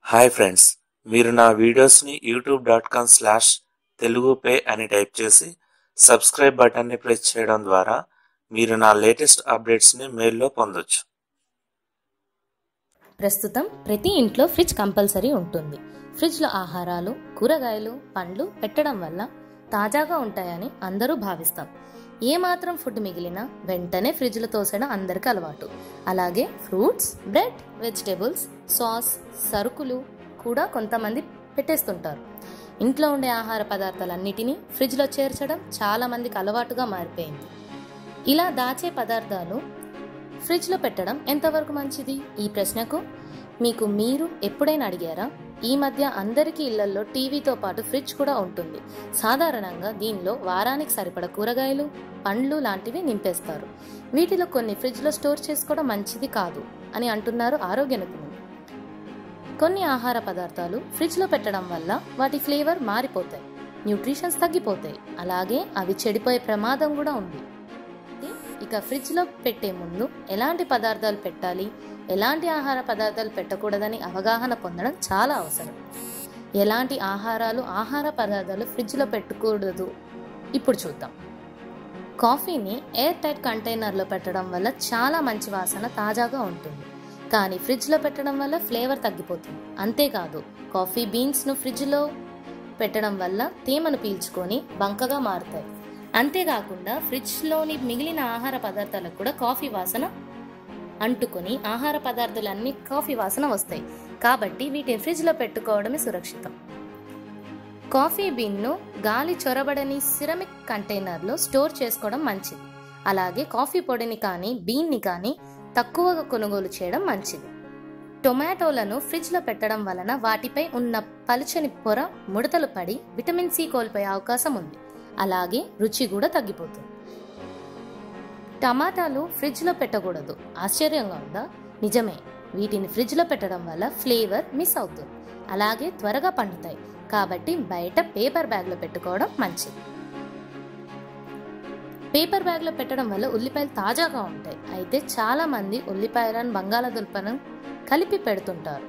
hi friends మీరు నా వీడియోస్ని YouTube dot com slash Telugu పే అని టైప్ చేసి సబ్స్క్రైబ్ బటన్ని ప్రెస్ చేయడం ద్వారా మీరు నా లేటెస్ట్ అప్డేట్స్ని మెయిల్లో పొందొచ్చు ప్రస్తుతం ప్రతి ఇంట్లో ఫ్రిడ్జ్ కంపల్సరీ ఉంటుంది ఫ్రిడ్జ్లో ఆహారాలు కూరగాయలు పండ్లు పెట్టడం వల్ల తాజాగా ఉంటాయని అందరూ భావిస్తాం ఏ మాత్రం ఫుడ్ మిగిలినా వెంటనే ఫ్రిడ్జ్లో తోసడం అందరికీ అలవాటు అలాగే ఫ్రూట్స్ బ్రెడ్ వెజిటేబుల్స్ సాస్ సరుకులు కూడా కొంతమంది పెట్టేస్తుంటారు ఇంట్లో ఉండే ఆహార పదార్థాలన్నిటినీ ఫ్రిడ్జ్లో చేర్చడం చాలా మందికి అలవాటుగా మారిపోయింది ఇలా దాచే పదార్థాలు ఫ్రిడ్జ్లో పెట్టడం ఎంతవరకు మంచిది ఈ ప్రశ్నకు మీకు మీరు ఎప్పుడైనా అడిగారా ఈ మధ్య అందరికీ ఇళ్లలో టీవీతో పాటు ఫ్రిడ్జ్ కూడా ఉంటుంది సాధారణంగా దీనిలో వారానికి సరిపడ కూరగాయలు పండ్లు లాంటివి నింపేస్తారు వీటిలో కొన్ని ఫ్రిడ్జ్లో స్టోర్ చేసుకోవడం మంచిది కాదు అని అంటున్నారు ఆరోగ్య నిపుణులు కొన్ని ఆహార పదార్థాలు ఫ్రిడ్జ్లో పెట్టడం వల్ల వాటి ఫ్లేవర్ మారిపోతాయి న్యూట్రిషన్స్ తగ్గిపోతాయి అలాగే అవి చెడిపోయే ప్రమాదం కూడా ఉంది ఇక ఫ్రిడ్జ్లో పెట్టే ముందు ఎలాంటి పదార్థాలు పెట్టాలి ఎలాంటి ఆహార పదార్థాలు పెట్టకూడదని అవగాహన పొందడం చాలా అవసరం ఎలాంటి ఆహారాలు ఆహార పదార్థాలు ఫ్రిడ్జ్లో పెట్టకూడదు ఇప్పుడు చూద్దాం కాఫీని ఎయిర్ టైట్ కంటైనర్లో పెట్టడం వల్ల చాలా మంచి వాసన తాజాగా ఉంటుంది కానీ ఫ్రిడ్జ్లో పెట్టడం వల్ల ఫ్లేవర్ తగ్గిపోతుంది అంతేకాదు కాఫీ బీన్స్ను ఫ్రిడ్జ్లో పెట్టడం వల్ల తేమను పీల్చుకొని బంకగా మారుతాయి అంతేకాకుండా ఫ్రిడ్జ్లోని మిగిలిన ఆహార పదార్థాలకు కూడా కాఫీ వాసన అంటుకొని ఆహార పదార్థాలన్నీ కాఫీ వాసన వస్తాయి కాబట్టి వీటిని ఫ్రిడ్జ్లో పెట్టుకోవడమే సురక్షితం కాఫీ బీన్ను గాలి చొరబడని సిరమిక్ కంటైనర్లో స్టోర్ చేసుకోవడం మంచిది అలాగే కాఫీ పొడిని కానీ బీన్ని కానీ తక్కువగా కొనుగోలు చేయడం మంచిది టొమాటోలను ఫ్రిడ్జ్లో పెట్టడం వలన వాటిపై ఉన్న పలుచని పొర ముడతలు పడి విటమిన్ సి కోల్పోయే అవకాశం ఉంది అలాగే రుచి కూడా తగ్గిపోతుంది టమాటాలు ఫ్రిడ్జ్లో పెట్టకూడదు ఆశ్చర్యంగా ఉందా నిజమే వీటిని ఫ్రిడ్జ్లో పెట్టడం వల్ల ఫ్లేవర్ మిస్ అవుతుంది అలాగే త్వరగా పండుతాయి కాబట్టి బయట పేపర్ బ్యాగ్లో పెట్టుకోవడం మంచిది పేపర్ బ్యాగ్లో పెట్టడం వల్ల ఉల్లిపాయలు తాజాగా ఉంటాయి అయితే చాలా మంది ఉల్లిపాయలను బంగాళాదుంపను కలిపి పెడుతుంటారు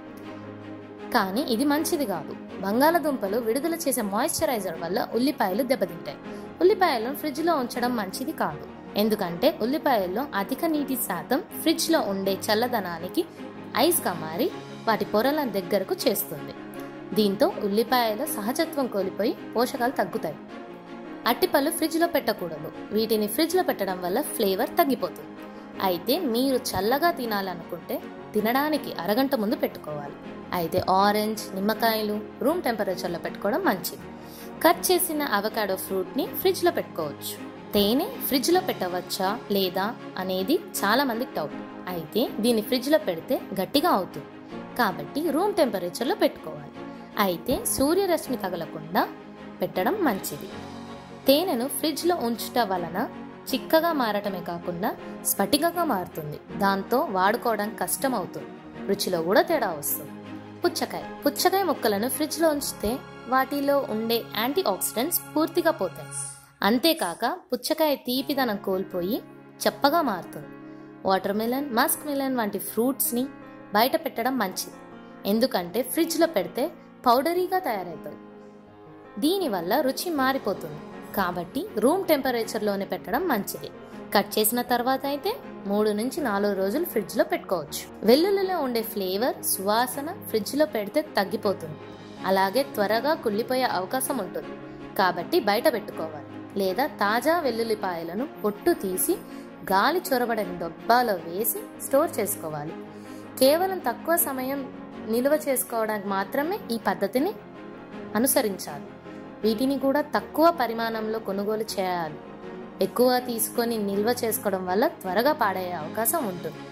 కానీ ఇది మంచిది కాదు బంగాళదుంపలు విడుదల చేసే మాయిశ్చరైజర్ వల్ల ఉల్లిపాయలు దెబ్బతింటాయి ఉల్లిపాయలను ఫ్రిడ్జ్లో ఉంచడం మంచిది కాదు ఎందుకంటే ఉల్లిపాయల్లో అధిక నీటి శాతం ఫ్రిడ్జ్లో ఉండే చల్లదనానికి ఐస్గా మారి వాటి పొరల దగ్గరకు చేస్తుంది దీంతో ఉల్లిపాయల సహజత్వం కోల్పోయి పోషకాలు తగ్గుతాయి అట్టిపళ్ళు ఫ్రిడ్జ్లో పెట్టకూడదు వీటిని ఫ్రిడ్జ్లో పెట్టడం వల్ల ఫ్లేవర్ తగ్గిపోతుంది అయితే మీరు చల్లగా తినాలనుకుంటే తినడానికి అరగంట ముందు పెట్టుకోవాలి అయితే ఆరెంజ్ నిమ్మకాయలు రూమ్ టెంపరేచర్లో పెట్టుకోవడం మంచిది కట్ చేసిన అవకాడో ఫ్రూట్ని ఫ్రిడ్జ్లో పెట్టుకోవచ్చు తేనె ఫ్రిడ్జ్లో పెట్టవచ్చా లేదా అనేది చాలా మందికి డౌట్ అయితే దీన్ని ఫ్రిడ్జ్లో పెడితే గట్టిగా అవుతుంది కాబట్టి రూమ్ టెంపరేచర్లో పెట్టుకోవాలి అయితే సూర్యరశ్మి తగలకుండా పెట్టడం మంచిది తేనెను ఫ్రిడ్జ్లో ఉంచటం వలన చిక్కగా మారటమే కాకుండా స్ఫటికంగా మారుతుంది దాంతో వాడుకోవడం కష్టం అవుతుంది రుచిలో కూడా తేడా వస్తుంది పుచ్చకాయ పుచ్చకాయ ముక్కలను ఫ్రిడ్జ్లో ఉంచితే వాటిలో ఉండే యాంటీ ఆక్సిడెంట్స్ పూర్తిగా పోతాయి అంతేకాక పుచ్చకాయ తీపిదనం కోల్పోయి చప్పగా మారుతుంది వాటర్ మిలన్ మస్క్ మిలన్ వంటి ఫ్రూట్స్ని బయట పెట్టడం మంచిది ఎందుకంటే ఫ్రిడ్జ్లో పెడితే పౌడరీగా తయారవుతుంది దీనివల్ల రుచి మారిపోతుంది కాబట్టి రూమ్ టెంపరేచర్లోనే పెట్టడం మంచిది కట్ చేసిన తర్వాత అయితే మూడు నుంచి నాలుగు రోజులు ఫ్రిడ్జ్లో పెట్టుకోవచ్చు వెల్లుల్లిలో ఉండే ఫ్లేవర్ సువాసన ఫ్రిడ్జ్లో పెడితే తగ్గిపోతుంది అలాగే త్వరగా కుళ్ళిపోయే అవకాశం ఉంటుంది కాబట్టి బయట పెట్టుకోవాలి లేదా తాజా వెల్లుల్లిపాయలను పొట్టు తీసి గాలి చొరబడని డబ్బాలో వేసి స్టోర్ చేసుకోవాలి కేవలం తక్కువ సమయం నిల్వ చేసుకోవడానికి మాత్రమే ఈ పద్ధతిని అనుసరించాలి వీటిని కూడా తక్కువ పరిమాణంలో కొనుగోలు చేయాలి ఎక్కువ తీసుకొని నిల్వ చేసుకోవడం వల్ల త్వరగా పాడయ్యే అవకాశం ఉంటుంది